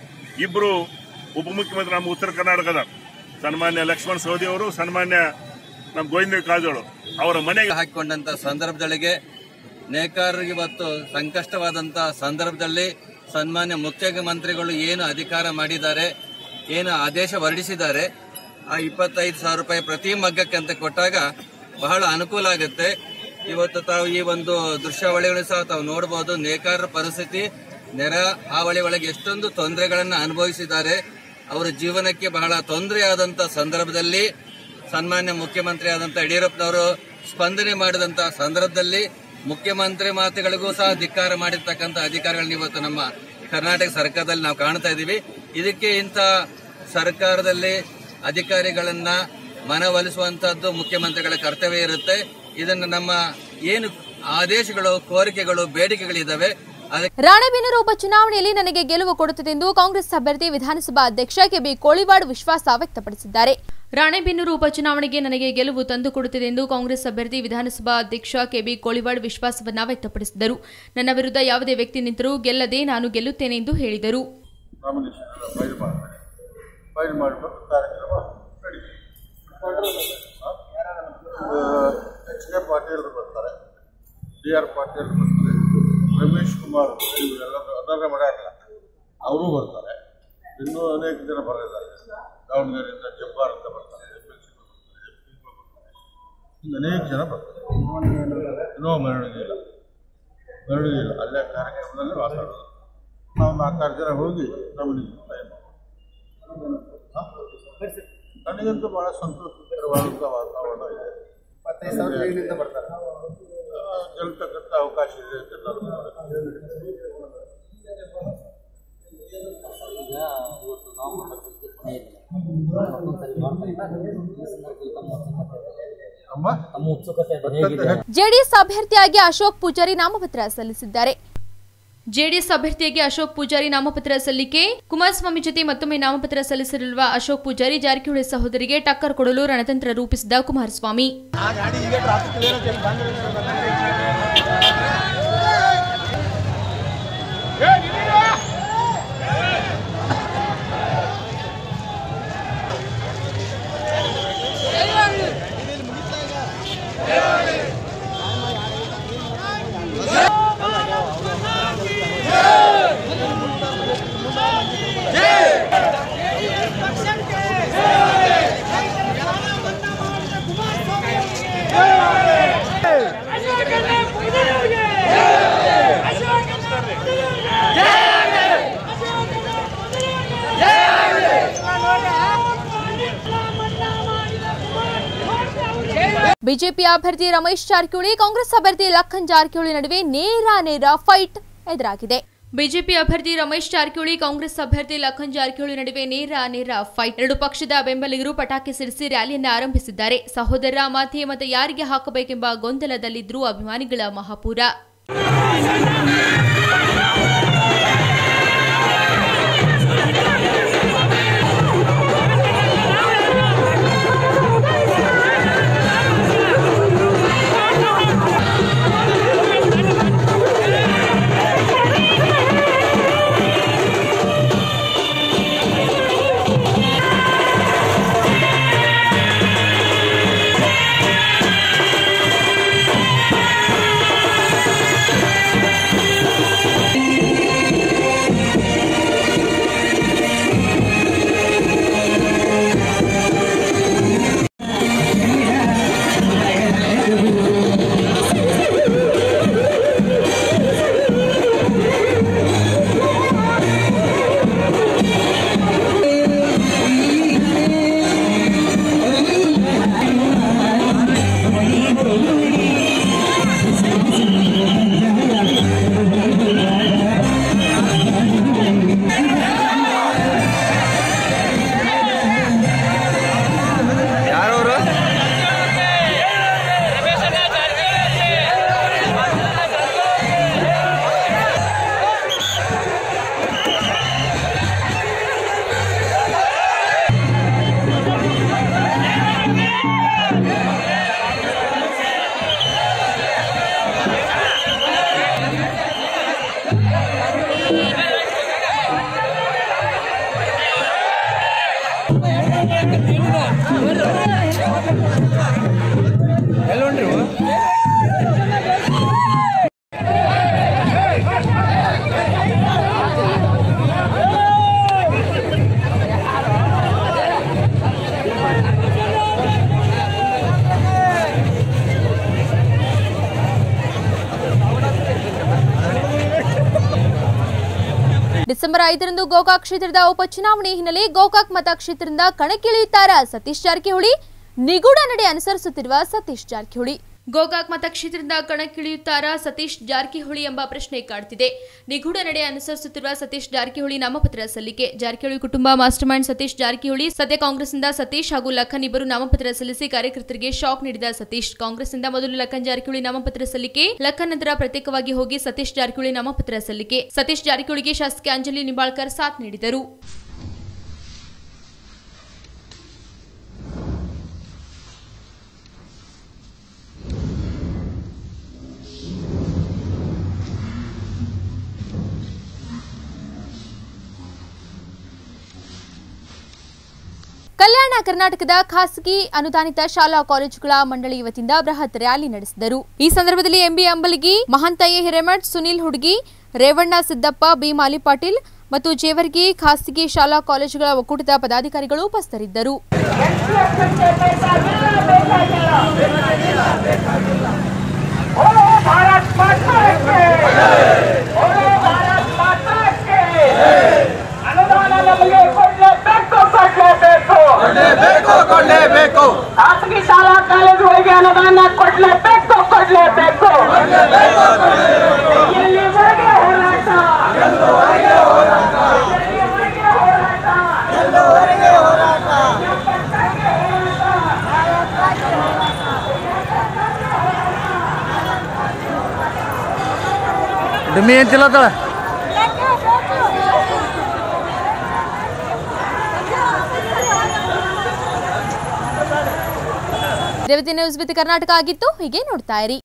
ಇಬ್ರು ಉಪಮುಖ್ಯಮಂತ್ರಿ ನಮ್ಮ ಉತ್ತರ ಕರ್ನಾಟಕದ ಸನ್ಮಾನ್ಯ ಲಕ್ಷ್ಮಣ ಸವದಿ ಅವರು ಸನ್ಮಾನ್ಯ ನಮ್ಮ ಗೋವಿಂದ ಕಾಜೋಳು ಅವರ ಮನೆಗೆ ಹಾಕಿಕೊಂಡಂತ ಸಂದರ್ಭದೊಳಗೆ ನೇಕಾರರಿಗೆ ಇವತ್ತು ಸಂಕಷ್ಟವಾದಂತ ಸಂದರ್ಭದಲ್ಲಿ ಸನ್ಮಾನ್ಯ ಮುಖ್ಯಮಂತ್ರಿಗಳು ಏನು ಅಧಿಕಾರ ಮಾಡಿದ್ದಾರೆ ಏನು ಆದೇಶ ಹೊರಡಿಸಿದ್ದಾರೆ ಆ ಇಪ್ಪತ್ತೈದು ಸಾವಿರ ರೂಪಾಯಿ ಪ್ರತಿ ಮಗ್ಗಕ್ಕೆ ಅಂತ ಕೊಟ್ಟಾಗ ಬಹಳ ಅನುಕೂಲ ಆಗುತ್ತೆ ಇವತ್ತು ತಾವು ಈ ಒಂದು ದೃಶ್ಯಾವಳಿಗಳು ಸಹ ತಾವು ನೋಡಬಹುದು ನೇಕಾರರ ಪರಿಸ್ಥಿತಿ ನೆರ ಹಾವಳಿ ಒಳಗೆ ಎಷ್ಟೊಂದು ತೊಂದರೆಗಳನ್ನು ಅನುಭವಿಸಿದ್ದಾರೆ ಅವರ ಜೀವನಕ್ಕೆ ಬಹಳ ತೊಂದರೆಯಾದಂತ ಸಂದರ್ಭದಲ್ಲಿ ಸನ್ಮಾನ್ಯ ಮುಖ್ಯಮಂತ್ರಿ ಆದಂತ ಯಡಿಯೂರಪ್ಪನವರು ಸ್ಪಂದನೆ ಮಾಡಿದಂತ ಸಂದರ್ಭದಲ್ಲಿ ಮುಖ್ಯಮಂತ್ರಿ ಮಾತುಗಳಿಗೂ ಸಹ ಧಿಕ್ಕಾರ ಮಾಡಿರ್ತಕ್ಕಂಥ ಅಧಿಕಾರಿಗಳನ್ನ ಇವತ್ತು ನಮ್ಮ ಕರ್ನಾಟಕ ಸರ್ಕಾರದಲ್ಲಿ ನಾವು ಕಾಣ್ತಾ ಇದ್ದೀವಿ ಇದಕ್ಕೆ ಇಂಥ ಸರ್ಕಾರದಲ್ಲಿ ಅಧಿಕಾರಿಗಳನ್ನ ಮನವೊಲಿಸುವಂತದ್ದು ಮುಖ್ಯಮಂತ್ರಿಗಳ ಕರ್ತವ್ಯ ಇರುತ್ತೆ ಇದನ್ನು ನಮ್ಮ ಏನು ಆದೇಶಗಳು ಕೋರಿಕೆಗಳು ಬೇಡಿಕೆಗಳಿದ್ದಾವೆ ಅದಕ್ಕೆ ರಾಣೆಬೆನ್ನೂರು ಉಪಚುನಾವಣೆಯಲ್ಲಿ ನನಗೆ ಗೆಲುವು ಕೊಡುತ್ತದೆ ಎಂದು ಕಾಂಗ್ರೆಸ್ ಅಭ್ಯರ್ಥಿ ವಿಧಾನಸಭಾ ಅಧ್ಯಕ್ಷ ಕೆಬಿ ಕೋಳಿವಾಡ್ ವಿಶ್ವಾಸ ವ್ಯಕ್ತಪಡಿಸಿದ್ದಾರೆ ರಾಣೆಬೆನ್ನೂರು ಉಪಚುನಾವಣೆಗೆ ನನಗೆ ಗೆಲುವು ತಂದುಕೊಡುತ್ತದೆ ಎಂದು ಕಾಂಗ್ರೆಸ್ ಅಭ್ಯರ್ಥಿ ವಿಧಾನಸಭಾ ಅಧ್ಯಕ್ಷ ಕೆಬಿ ಕೋಳಿವಾಡ್ ವಿಶ್ವಾಸವನ್ನ ವ್ಯಕ್ತಪಡಿಸಿದರು ನನ್ನ ವಿರುದ್ಧ ಯಾವುದೇ ವ್ಯಕ್ತಿ ನಿಂತರೂ ಗೆಲ್ಲದೆ ನಾನು ಗೆಲ್ಲುತ್ತೇನೆ ಎಂದು ಹೇಳಿದರು ನಾಮಿನೇಷನ್ ಫೈಲ್ ಮಾಡ್ತಾರೆ ಫೈಲ್ ಮಾಡಿಬಿಟ್ಟು ಕಾರ್ಯಕ್ರಮ ಎಚ್ ಕೆ ಪಾಟೀಲ್ ಬರ್ತಾರೆ ಡಿ ಆರ್ ಪಾಟೀಲ್ ಬರ್ತಾರೆ ರಮೇಶ್ ಕುಮಾರ್ ಇವರೆಲ್ಲ ಅದರ ಮಾಡ್ಯಾರಲ್ಲ ಅವರು ಬರ್ತಾರೆ ಇನ್ನೂ ಅನೇಕ ಜನ ಬರೆದಿದ್ದಾರೆ ದಾವಣಗೆರೆಯಿಂದ ಜಬ್ಬಾರ್ ಅಂತ ಬರ್ತಾರೆ ಎಫ್ ಎಲ್ ಸಿ ಬರ್ತಾರೆ ಎಫ್ ಪಿ ಬರ್ತಾರೆ ಹಿಂಗೆ ಅನೇಕ ಜನ ಬರ್ತಾರೆ ಇನ್ನೂ ಮೆರವಣಿಗೆ ಇಲ್ಲ ಮೆರವಣಿಗೆ ಇಲ್ಲ ಅಲ್ಲೇ ಕಾರ್ಯಕ್ರಮದಲ್ಲಿ ಮಾತಾಡೋದು ನಾವು ನಾಲ್ಕಾರು ಜನ ಹೋಗಿ ನಮಗೆ ಸಹಾಯ ಮಾಡೋದು. ಹಾ? ನನಗಂತೂ ಬಹಳ ಸಂತೋಷಕರವಾದಂಥ ವಾತಾವರಣ ಇದೆ ಇಪ್ಪತ್ತೈದು ಸಾವಿರ ಇಲ್ಲಿಂದ ಬರ್ತಾರೆ ಆ, ಗೆಲ್ತಕ್ಕಂಥ ಅವಕಾಶ ಇದೆ ಅಂತ ನಾನು ಈಗ ಇವತ್ತು ನವೆಂಬರ್ ಮತ್ತೊಂದ್ಸರಿ ಮಾಡ್ತಾ ಇಲ್ಲ ಈ ಸಂದರ್ಭದಲ್ಲಿ ತಮ್ಮ ನಮ್ಮ ಅತ್ಯಂತ ಹೆಚ್ಚು ಜೆಡಿಎಸ್ ಅಭ್ಯರ್ಥಿಯಾಗಿ ಅಶೋಕ್ ಪೂಜಾರಿ ನಾಮಪತ್ರ ಸಲ್ಲಿಸಿದ್ದಾರೆ ಜೆಡಿಎಸ್ ಅಭ್ಯರ್ಥಿಯಾಗಿ ಅಶೋಕ್ ಪೂಜಾರಿ ನಾಮಪತ್ರ ಸಲ್ಲಿಕೆ ಕುಮಾರಸ್ವಾಮಿ ಜೊತೆ ಮತ್ತೊಮ್ಮೆ ನಾಮಪತ್ರ ಸಲ್ಲಿಸಿರುವ ಅಶೋಕ್ ಪೂಜಾರಿ ಜಾರಕಿಹೊಳಿ ಸಹೋದರಿಗೆ ಟಕ್ಕರ್ ಕೊಡಲು ರಣತಂತ್ರ ರೂಪಿಸಿದ ಕುಮಾರಸ್ವಾಮಿ ಬಿಜೆಪಿ ಅಭ್ಯರ್ಥಿ ರಮೇಶ್ ಜಾರಕಿಹೊಳಿ ಕಾಂಗ್ರೆಸ್ ಅಭ್ಯರ್ಥಿ ಲಖನ್ ಜಾರಕಿಹೊಳಿ ನಡುವೆ ನೇರ ನೇರ ಫೈಟ್ ಎದುರಾಗಿದೆ ಬಿಜೆಪಿ ಅಭ್ಯರ್ಥಿ ರಮೇಶ್ ಜಾರಕಿಹೊಳಿ ಕಾಂಗ್ರೆಸ್ ಅಭ್ಯರ್ಥಿ ಲಖನ್ ಜಾರಕಿಹೊಳಿ ನಡುವೆ ನೇರ ನೇರ ಫೈಟ್ ಎರಡು ಪಕ್ಷದ ಬೆಂಬಲಿಗರು ಪಟಾಕಿ ಸಿಡಿಸಿ ರ್ಯಾಲಿಯನ್ನು ಆರಂಭಿಸಿದ್ದಾರೆ ಸಹೋದರ ಮಾತೆಯ ಮತ ಯಾರಿಗೆ ಹಾಕಬೇಕೆಂಬ ಗೊಂದಲದಲ್ಲಿದ್ದರೂ ಅಭಿಮಾನಿಗಳ ಮಹಾಪೂರ ಡಿಸೆಂಬರ್ ಐದರಂದು ಗೋಕಾಕ್ ಕ್ಷೇತ್ರದ ಉಪಚುನಾವಣೆ ಹಿನ್ನೆಲೆ ಗೋಕಾಕ್ ಮತಕ್ಷೇತ್ರದಿಂದ ಕಣಕ್ಕಿಳಿಯುತ್ತಾರ ಸತೀಶ್ ಜಾರಕಿಹೊಳಿ ನಿಗೂಢ ನಡೆ ಅನುಸರಿಸುತ್ತಿರುವ ಸತೀಶ್ ಜಾರಕಿಹೊಳಿ ಗೋಕಾಕ್ ಮತಕ್ಷೇತ್ರದಿಂದ ಕಣಕ್ಕಿಳಿಯುತ್ತಾರ ಸತೀಶ್ ಜಾರಕಿಹೊಳಿ ಎಂಬ ಪ್ರಶ್ನೆ ಕಾಡ್ತಿದೆ ನಿಗೂಢ ನಡೆ ಅನುಸರಿಸುತ್ತಿರುವ ಸತೀಶ್ ಜಾರಕಿಹೊಳಿ ನಾಮಪತ್ರ ಸಲ್ಲಿಕೆ ಜಾರಕಿಹೊಳಿ ಕುಟುಂಬ ಮಾಸ್ಟರ್ ಮೈಂಡ್ ಸತೀಶ್ ಜಾರಕಿಹೊಳಿ ಸದ್ಯ ಕಾಂಗ್ರೆಸ್ನಿಂದ ಸತೀಶ್ ಹಾಗೂ ಲಖನ್ ಇಬ್ಬರು ನಾಮಪತ್ರ ಸಲ್ಲಿಸಿ ಕಾರ್ಯಕರ್ತರಿಗೆ ಶಾಕ್ ನೀಡಿದ ಸತೀಶ್ ಕಾಂಗ್ರೆಸ್ನಿಂದ ಮೊದಲು ಲಖನ್ ಜಾರಕಿಹೊಳಿ ನಾಮಪತ್ರ ಸಲ್ಲಿಕೆ ಲಖನ್ ನಂತರ ಪ್ರತ್ಯೇಕವಾಗಿ ಹೋಗಿ ಸತೀಶ್ ಜಾರಕಿಹೊಳಿ ನಾಮಪತ್ರ ಸಲ್ಲಿಕೆ ಸತೀಶ್ ಜಾರಕಿಹೊಳಿಗೆ ಶಾಸಕಿ ಅಂಜಲಿ ನಿಂಬಾಳ್ಕರ್ ಸಾಥ್ ನೀಡಿದರು ಕಲ್ಯಾಣ ಕರ್ನಾಟಕದ ಖಾಸಗಿ ಅನುದಾನಿತ ಶಾಲಾ ಕಾಲೇಜುಗಳ ಮಂಡಳಿ ವತಿಯಿಂದ ಬೃಹತ್ ರ್ಯಾಲಿ ನಡೆಸಿದರು ಈ ಸಂದರ್ಭದಲ್ಲಿ ಎಂಬಿ ಅಂಬಲಗಿ ಮಹಂತಯ್ಯ ಹಿರೇಮಠ್ ಸುನಿಲ್ ಹುಡುಗಿ ರೇವಣ್ಣ ಸಿದ್ದಪ್ಪ ಬಿ ಮಾಲಿ ಪಾಟೀಲ್ ಮತ್ತು ಜೇವರ್ಗಿ ಖಾಸಗಿ ಶಾಲಾ ಕಾಲೇಜುಗಳ ಒಕ್ಕೂಟದ ಪದಾಧಿಕಾರಿಗಳು ಉಪಸ್ಥಿತರಿದ್ದರು ಖಾಸಗಿ ಶಾಲಾ ಕಾಲೇಜುಗಳಿಗೆ ಅನುದಾನ ಕೊಡ್ಲೇಬೇಕು ಕೊಡ್ಲೇಬೇಕು ಎಲ್ಲಿವರೆಗೆ ಹೋರಾಟ ಎಲ್ಲಿವರೆಗೆ ಹೋರಾಟ ಡುಮ್ಮಿ ಏನ್ ತಿಲ್ಲತ್ತಾಳ ರೇವತಿ ನ್ಯೂಸ್ ವಿತ್ ಕರ್ನಾಟಕ ಆಗಿತ್ತು ಹೀಗೆ ನೋಡ್ತಾ ಇರಿ